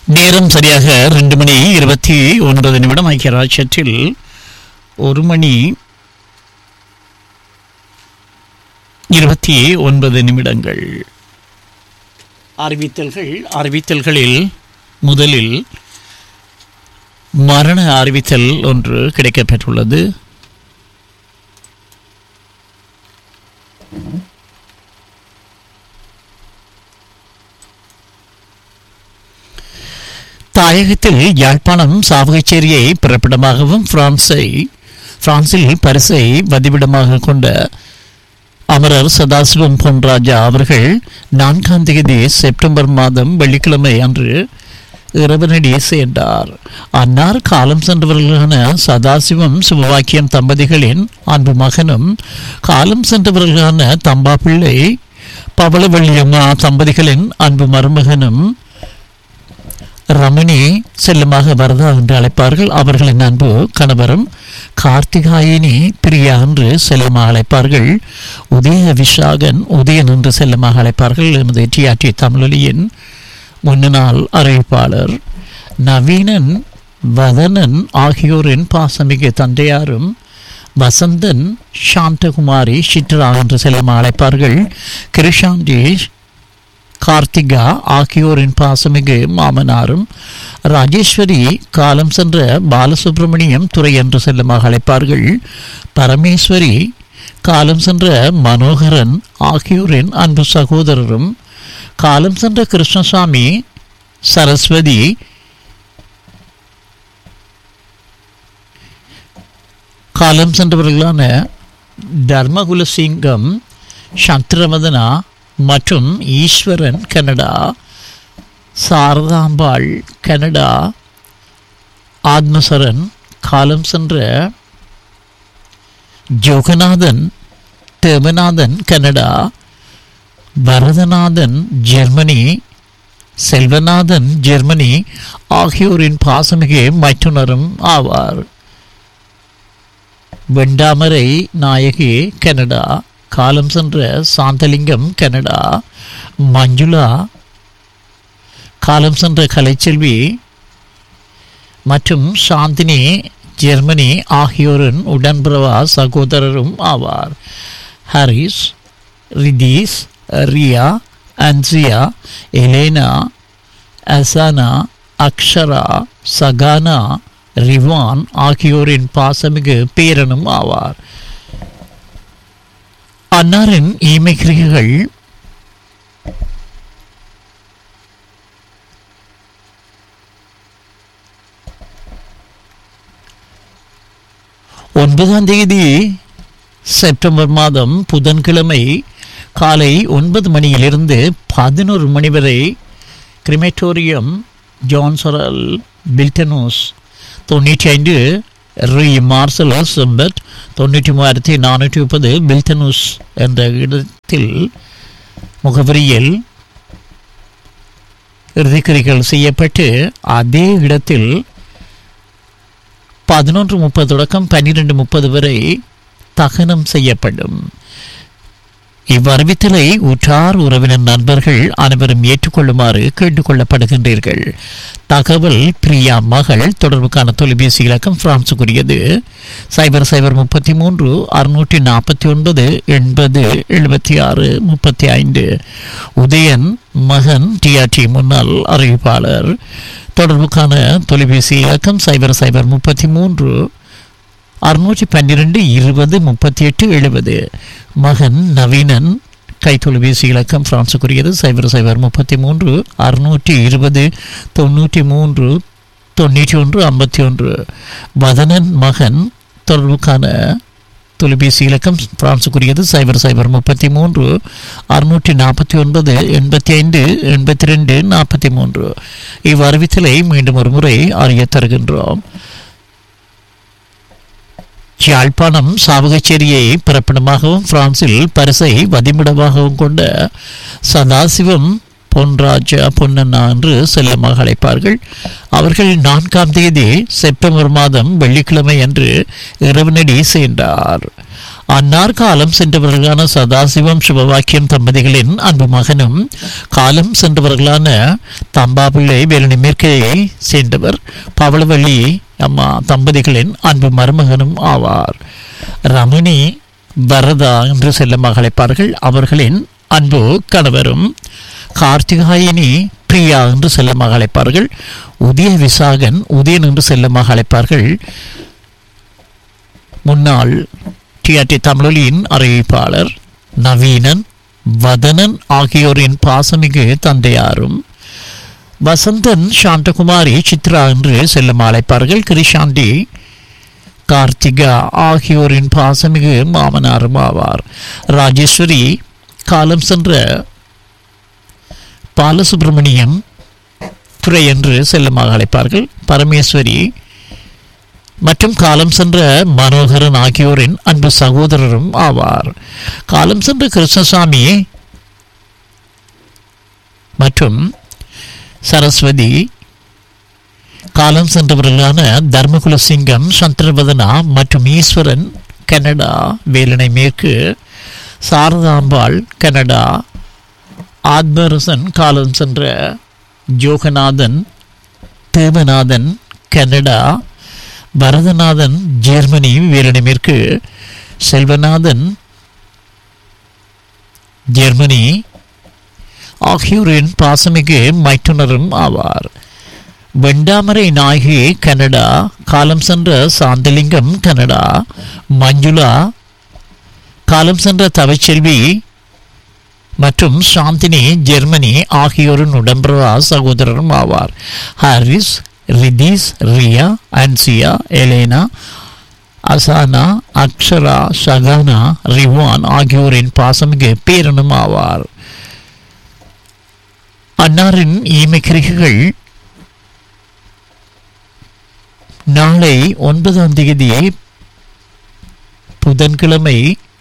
நேரம் சரியாக ரெண்டு மணி இருபத்தி ஒன்பது நிமிடம் ஐக்கிய ராஜ்யத்தில் ஒரு மணி இருபத்தி ஒன்பது நிமிடங்கள் அறிவித்தல்கள் அறிவித்தல்களில் முதலில் மரண அறிவித்தல் ஒன்று கிடைக்கப்பெற்றுள்ளது தாயகத்தில் யாழ்ப்பாணம் சாவகச்சேரியை பிறப்பிடமாகவும் பிரான்சை பிரான்சில் பரிசை வதிவிடமாக கொண்ட அமரர் சதாசிவம் பொன்ராஜா அவர்கள் நான்காம் தேதி செப்டம்பர் மாதம் வெள்ளிக்கிழமை அன்று இறைவனடி சேர்ந்தார் அன்னார் காலம் சென்றவர்களான சதாசிவம் சிவவாக்கியம் தம்பதிகளின் அன்பு மகனும் காலம் சென்றவர்களான தம்பா பிள்ளை பவளவள்ளியம்மா தம்பதிகளின் அன்பு மருமகனும் ரமணி செல்லமாக வரதா என்று அழைப்பார்கள் அவர்களின் அன்பு கணவரும் கார்த்திகாயினி பிரியா என்று செல்லமாக அழைப்பார்கள் உதய விஷாகன் உதயன் என்று செல்லமாக அழைப்பார்கள் எமது டிஆர்டி தமிழொலியின் முன்னாள் அறிவிப்பாளர் நவீனன் வதனன் ஆகியோரின் பாசமிகு தந்தையாரும் வசந்தன் சாந்தகுமாரி சித்ரா என்று செல்லமாக அழைப்பார்கள் கிருஷாந்தி கார்த்திகா ஆகியோரின் பாசமிகு மாமனாரும் ராஜேஸ்வரி காலம் சென்ற பாலசுப்ரமணியம் துறை என்று செல்லமாக அழைப்பார்கள் பரமேஸ்வரி காலம் சென்ற மனோகரன் ஆகியோரின் அன்பு சகோதரரும் காலம் சென்ற கிருஷ்ணசாமி சரஸ்வதி காலம் சென்றவர்களான தர்மகுல சிங்கம் சந்திரவதனா மற்றும் ஈஸ்வரன் கனடா சாரதாம்பாள் கனடா ஆத்மசரன் காலம் சென்ற Joganathan Devanathan Canada Barathanathan Germany Selvanathan Germany ஆகியோரின் பாசமிகு மைத்துனரும் ஆவார் வெண்டாமரை நாயகி கனடா காலம் சென்ற சாந்தலிங்கம் கனடா மஞ்சுளா காலம் சென்ற கலைச்செல்வி மற்றும் சாந்தினி ஜெர்மனி ஆகியோரின் உடன்பிறவா சகோதரரும் ஆவார் ஹாரிஸ் ரிதீஸ் ரியா அன்சியா எலேனா அசானா அக்ஷரா சகானா ரிவான் ஆகியோரின் பாசமிகு பேரனும் ஆவார் அன்னாரின் ஈமைக்கிரிகைகள் ஒன்பதாம் தேதி செப்டம்பர் மாதம் புதன்கிழமை காலை ஒன்பது மணியிலிருந்து பதினோரு மணி வரை கிரிமேட்டோரியம் ஜான்சரல் பில்டனோஸ் தொண்ணூற்றி ஐந்து ரி மார்சலஸ் செம்பட் தொண்ணூற்றி மூவாயிரத்தி நானூற்றி முப்பது பில்டனூஸ் என்ற இடத்தில் முகவரியில் இறுதிக்கரிகள் செய்யப்பட்டு அதே இடத்தில் பதினொன்று முப்பது தொடக்கம் பன்னிரெண்டு முப்பது வரை தகனம் செய்யப்படும் இவ்வறிவித்தலை உற்றார் உறவினர் நண்பர்கள் அனைவரும் ஏற்றுக்கொள்ளுமாறு கேட்டுக்கொள்ளப்படுகின்றீர்கள் தகவல் பிரியா மகள் தொடர்புக்கான தொலைபேசி இலக்கம் பிரான்சுக்குரியது சைபர் சைபர் முப்பத்தி மூன்று அறுநூற்றி நாற்பத்தி ஒன்பது எண்பது எழுபத்தி ஆறு முப்பத்தி ஐந்து உதயன் மகன் டிஆர்டி முன்னாள் அறிவிப்பாளர் தொடர்புக்கான தொலைபேசி இலக்கம் சைபர் சைபர் முப்பத்தி மூன்று அறுநூற்றி பன்னிரெண்டு இருபது முப்பத்தி எட்டு எழுபது மகன் நவீனன் கைத்தொலைபேசி இலக்கம் பிரான்சுக்குரியது சைபர் சைபர் முப்பத்தி மூன்று அறுநூற்றி இருபது தொண்ணூற்றி மூன்று தொண்ணூற்றி ஒன்று ஐம்பத்தி ஒன்று வதனன் மகன் தொடர்புக்கான தொலைபேசி இலக்கம் பிரான்சுக்குரியது சைபர் சைபர் முப்பத்தி மூன்று அறுநூற்றி நாற்பத்தி ஒன்பது எண்பத்தி ஐந்து எண்பத்தி ரெண்டு நாற்பத்தி மூன்று இவ்வறிவித்தலை மீண்டும் ஒரு முறை அறிய தருகின்றோம் யாழ்ப்பாணம் சாவகச்சேரியை பிறப்பிடமாகவும் பிரான்சில் பரிசை வதிமிடமாகவும் கொண்ட சதாசிவம் பொன்ராஜா பொன்னண்ணா என்று செல்லமாக அழைப்பார்கள் அவர்கள் நான்காம் தேதி செப்டம்பர் மாதம் வெள்ளிக்கிழமை அன்று இரவனடி சென்றார் அன்னார் காலம் சென்றவர்களான சதாசிவம் சிவவாக்கியம் தம்பதிகளின் அன்பு மகனும் காலம் சென்றவர்களான தம்பாபிள்ளை வேலனி மேற்கையை சேர்ந்தவர் பவளவள்ளி அம்மா தம்பதிகளின் அன்பு மருமகனும் ஆவார் ரமணி வரதா என்று செல்லமாக அழைப்பார்கள் அவர்களின் அன்பு கணவரும் கார்த்திகாயினி பிரியா என்று செல்லமாக அழைப்பார்கள் உதய விசாகன் உதயன் என்று செல்லமாக அழைப்பார்கள் முன்னாள் டிஆர்டி தமிழொலியின் அறிவிப்பாளர் நவீனன் வதனன் ஆகியோரின் பாசமிகு தந்தையாரும் வசந்தன் சாந்தகுமாரி சித்ரா என்று செல்லும் அழைப்பார்கள் கிரிஷாந்தி கார்த்திகா ஆகியோரின் பாசமிகு மாமனாரும் ஆவார் ராஜேஸ்வரி காலம் சென்ற பாலசுப்ரமணியம் துறை என்று செல்லமாக அழைப்பார்கள் பரமேஸ்வரி மற்றும் காலம் சென்ற மனோகரன் ஆகியோரின் அன்பு சகோதரரும் ஆவார் காலம் சென்ற கிருஷ்ணசாமி மற்றும் சரஸ்வதி காலம் சென்றவர்களான தர்மகுல சிங்கம் சந்திரவதனா மற்றும் ஈஸ்வரன் கனடா வேலனை மேற்கு சாரதாம்பாள் கனடா ஆத்மரசன் காலம் சென்ற ஜோகநாதன் தேவநாதன் கனடா பரதநாதன் ஜெர்மனி வீரனிமிற்கு செல்வநாதன் ஜெர்மனி ஆகியோரின் பாசமிகு மைத்துனரும் ஆவார் வெண்டாமரை நாயகி கனடா காலம் சென்ற சாந்தலிங்கம் கனடா மஞ்சுளா காலம் சென்ற தவச்செல்வி மற்றும் சாந்தினி ஜெர்மனி ஆகியோரின் உடம்பரா சகோதரரும் ஆவார் ஹாரிஸ் ரிதீஸ் ரியா அன்சியா எலேனா அசானா அக்ஷரா ஷகானா ரிவான் ஆகியோரின் பாசமிகு பேரனும் ஆவார் அன்னாரின் ஈமைக்கிரிகைகள் நாளை ஒன்பதாம் தேதி புதன்கிழமை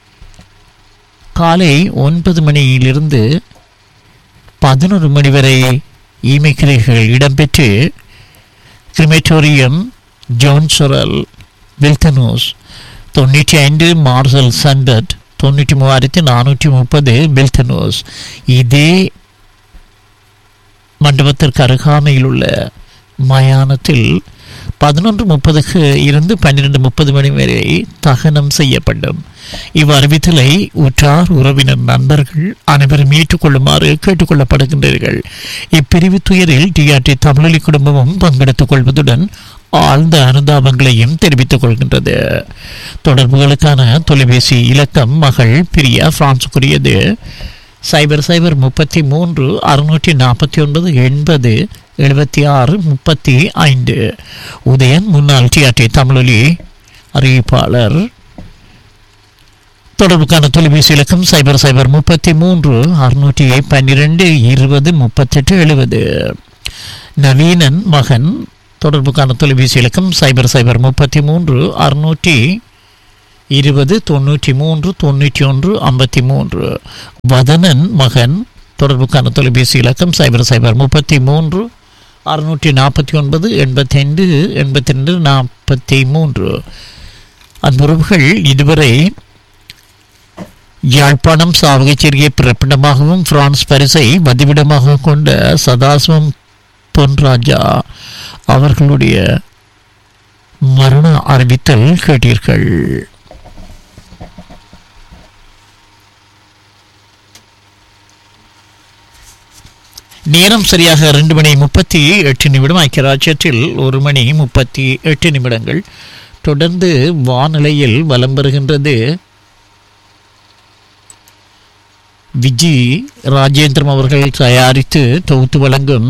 காலை ஒன்பது மணியிலிருந்து பதினொரு மணி வரை ஈமைக்கிரைகள் இடம்பெற்று கிரிமேட்டோரியம் ஜோன்சரல் வில்தனூஸ் தொண்ணூற்றி ஐந்து மார்சல் சண்டட் தொண்ணூற்றி மூவாயிரத்தி நானூற்றி முப்பது வில்தனூஸ் இதே மண்டபத்திற்கு அருகாமையில் உள்ள மயானத்தில் பதினொன்று முப்பதுக்கு இருந்து பன்னிரெண்டு முப்பது மணி வரை தகனம் செய்யப்படும் இவ்வறிவித்தலை உற்றார் உறவினர் நண்பர்கள் அனைவரும் ஏற்றுக்கொள்ளுமாறு கேட்டுக்கொள்ளப்படுகின்றீர்கள் இப்பிரிவு துயரில் டிஆர்டி தமிழொலி குடும்பமும் பங்கெடுத்துக் கொள்வதுடன் ஆழ்ந்த அனுதாபங்களையும் தெரிவித்துக் கொள்கின்றது தொடர்புகளுக்கான தொலைபேசி இலக்கம் மகள் பிரியா பிரான்சுக்குரியது சைபர் சைபர் முப்பத்தி மூன்று அறுநூற்றி நாற்பத்தி ஒன்பது எண்பது எழுபத்தி ஆறு முப்பத்தி ஐந்து உதயன் முன்னாள் டிஆர்டி தமிழொலி அறிவிப்பாளர் தொடர்புக்கான தொலைபேசி இலக்கம் சைபர் சைபர் முப்பத்தி மூன்று அறுநூற்றி பன்னிரெண்டு இருபது முப்பத்தெட்டு எழுபது நவீனன் மகன் தொடர்புக்கான தொலைபேசி இலக்கம் சைபர் சைபர் முப்பத்தி மூன்று அறுநூற்றி இருபது தொண்ணூற்றி மூன்று தொண்ணூற்றி ஒன்று ஐம்பத்தி மூன்று வதனன் மகன் தொடர்புக்கான தொலைபேசி இலக்கம் சைபர் சைபர் முப்பத்தி மூன்று அறுநூற்றி நாற்பத்தி ஒன்பது எண்பத்தைந்து எண்பத்தி ரெண்டு நாற்பத்தி மூன்று அன்புறவுகள் இதுவரை யாழ்ப்பாணம் சாவகச்சேரியை பிறப்பிடமாகவும் பிரான்ஸ் பரிசை வதிவிடமாக கொண்ட சதாசிவம் பொன்ராஜா அவர்களுடைய மரண அறிவித்தல் கேட்டீர்கள் நேரம் சரியாக ரெண்டு மணி முப்பத்தி எட்டு நிமிடம் ஐக்கிய ராஜ்யத்தில் ஒரு மணி முப்பத்தி எட்டு நிமிடங்கள் தொடர்ந்து வானிலையில் வலம் பெறுகின்றது விஜி ராஜேந்திரம் அவர்கள் தயாரித்து தொகுத்து வழங்கும்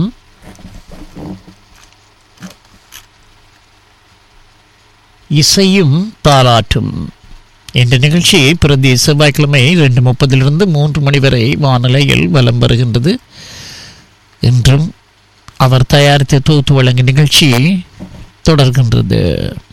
இசையும் தாலாட்டும் இந்த நிகழ்ச்சி பிரதி செவ்வாய்க்கிழமை ரெண்டு முப்பதிலிருந்து மூன்று மணி வரை வானிலையில் வலம் வருகின்றது என்றும் அவர் தயாரித்த தொகுத்து வழங்கும் நிகழ்ச்சி தொடர்கின்றது